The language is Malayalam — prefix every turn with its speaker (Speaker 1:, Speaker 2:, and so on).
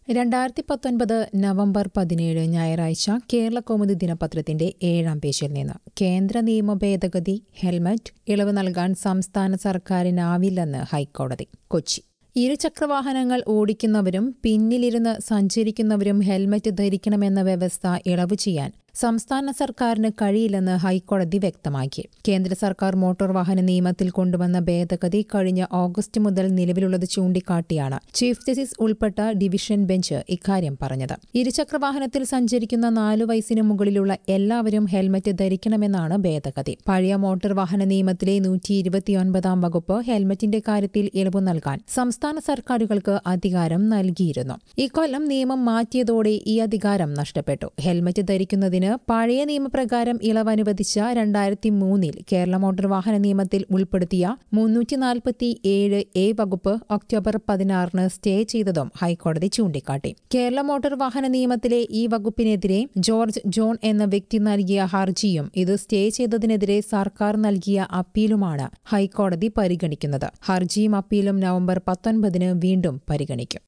Speaker 1: രണ്ടായിരത്തി പത്തൊൻപത് നവംബർ പതിനേഴ് ഞായറാഴ്ച കേരള കൗമുദി ദിനപത്രത്തിന്റെ ഏഴാം പേജിൽ നിന്ന് കേന്ദ്ര നിയമ ഭേദഗതി ഹെൽമറ്റ് ഇളവ് നൽകാൻ സംസ്ഥാന സർക്കാരിനാവില്ലെന്ന് ഹൈക്കോടതി കൊച്ചി ഇരുചക്രവാഹനങ്ങൾ ഓടിക്കുന്നവരും പിന്നിലിരുന്ന് സഞ്ചരിക്കുന്നവരും ഹെൽമറ്റ് ധരിക്കണമെന്ന വ്യവസ്ഥ ഇളവ് ചെയ്യാൻ സംസ്ഥാന സർക്കാരിന് കഴിയില്ലെന്ന് ഹൈക്കോടതി വ്യക്തമാക്കി കേന്ദ്ര സർക്കാർ മോട്ടോർ വാഹന നിയമത്തിൽ കൊണ്ടുവന്ന ഭേദഗതി കഴിഞ്ഞ ഓഗസ്റ്റ് മുതൽ നിലവിലുള്ളത് ചൂണ്ടിക്കാട്ടിയാണ് ചീഫ് ജസ്റ്റിസ് ഉൾപ്പെട്ട ഡിവിഷൻ ബെഞ്ച് ഇക്കാര്യം പറഞ്ഞത് ഇരുചക്രവാഹനത്തിൽ സഞ്ചരിക്കുന്ന നാലു വയസ്സിന് മുകളിലുള്ള എല്ലാവരും ഹെൽമറ്റ് ധരിക്കണമെന്നാണ് ഭേദഗതി പഴയ മോട്ടോർ വാഹന നിയമത്തിലെ നൂറ്റി ഇരുപത്തിയൊൻപതാം വകുപ്പ് ഹെൽമറ്റിന്റെ കാര്യത്തിൽ ഇളവ് നൽകാൻ സംസ്ഥാന സർക്കാരുകൾക്ക് അധികാരം നൽകിയിരുന്നു ഇക്കൊല്ലം നിയമം മാറ്റിയതോടെ ഈ അധികാരം നഷ്ടപ്പെട്ടു ഹെൽമറ്റ് ധരിക്കുന്നതിന് പഴയ നിയമപ്രകാരം ഇളവ് അനുവദിച്ച രണ്ടായിരത്തി മൂന്നിൽ കേരള മോട്ടോർ വാഹന നിയമത്തിൽ ഉൾപ്പെടുത്തിയ മുന്നൂറ്റി നാൽപ്പത്തി ഏഴ് എ വകുപ്പ് ഒക്ടോബർ പതിനാറിന് സ്റ്റേ ചെയ്തതും ഹൈക്കോടതി ചൂണ്ടിക്കാട്ടി കേരള മോട്ടോർ വാഹന നിയമത്തിലെ ഈ വകുപ്പിനെതിരെ ജോർജ് ജോൺ എന്ന വ്യക്തി നൽകിയ ഹർജിയും ഇത് സ്റ്റേ ചെയ്തതിനെതിരെ സർക്കാർ നൽകിയ അപ്പീലുമാണ് ഹൈക്കോടതി പരിഗണിക്കുന്നത് ഹർജിയും അപ്പീലും നവംബർ പത്തൊൻപതിന് വീണ്ടും പരിഗണിക്കും